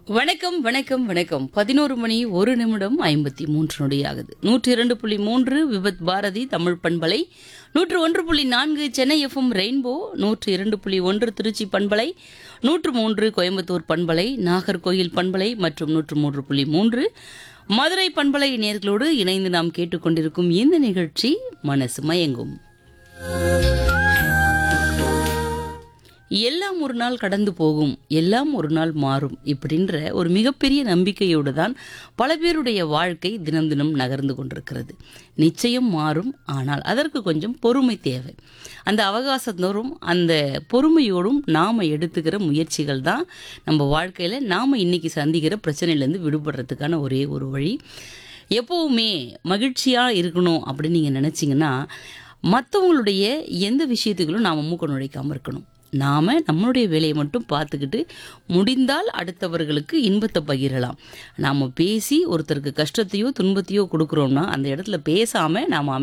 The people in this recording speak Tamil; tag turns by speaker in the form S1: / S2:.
S1: வணக்கம் வணக்கம் வணக்கம் பதினோரு மணி ஒரு நிமிடம் ஐம்பத்தி மூன்று நொடி ஆகுது நூற்றி இரண்டு புள்ளி மூன்று விபத் பாரதி தமிழ் பண்பலை நூற்று ஒன்று புள்ளி நான்கு சென்னை எஃப்எம் ரெயின்போ நூற்று இரண்டு புள்ளி ஒன்று திருச்சி பண்பலை நூற்று மூன்று கோயம்புத்தூர் பண்பலை நாகர்கோயில் பண்பலை மற்றும் நூற்று மூன்று புள்ளி மூன்று மதுரை பண்பலை நேர்களோடு இணைந்து நாம் கேட்டுக்கொண்டிருக்கும் இந்த நிகழ்ச்சி மனசு மயங்கும் எல்லாம் ஒரு நாள் கடந்து போகும் எல்லாம் ஒரு நாள் மாறும் இப்படின்ற ஒரு மிகப்பெரிய நம்பிக்கையோடு தான் பல பேருடைய வாழ்க்கை தினம் தினம் நகர்ந்து கொண்டிருக்கிறது நிச்சயம் மாறும் ஆனால் அதற்கு கொஞ்சம் பொறுமை தேவை அந்த அவகாசத்தோறும் அந்த பொறுமையோடும் நாம் எடுத்துக்கிற முயற்சிகள் தான் நம்ம வாழ்க்கையில் நாம் இன்னைக்கு சந்திக்கிற பிரச்சனையிலேருந்து விடுபடுறதுக்கான ஒரே ஒரு வழி எப்போவுமே முடிச்சியாக இருக்கணும் அப்படின்னு நீங்கள் நினச்சிங்கன்னா மற்றவங்களுடைய எந்த விஷயத்துகளும் நாம் மூக்க நுழைக்காமல் இருக்கணும் நாம் நம்மளுடைய வேலையை மட்டும் பார்த்துக்கிட்டு முடிந்தால் அடுத்தவர்களுக்கு இன்பத்தை பகிரலாம் நாம் பேசி ஒருத்தருக்கு கஷ்டத்தையோ துன்பத்தையோ கொடுக்குறோம்னா அந்த இடத்துல பேசாமல் நாம்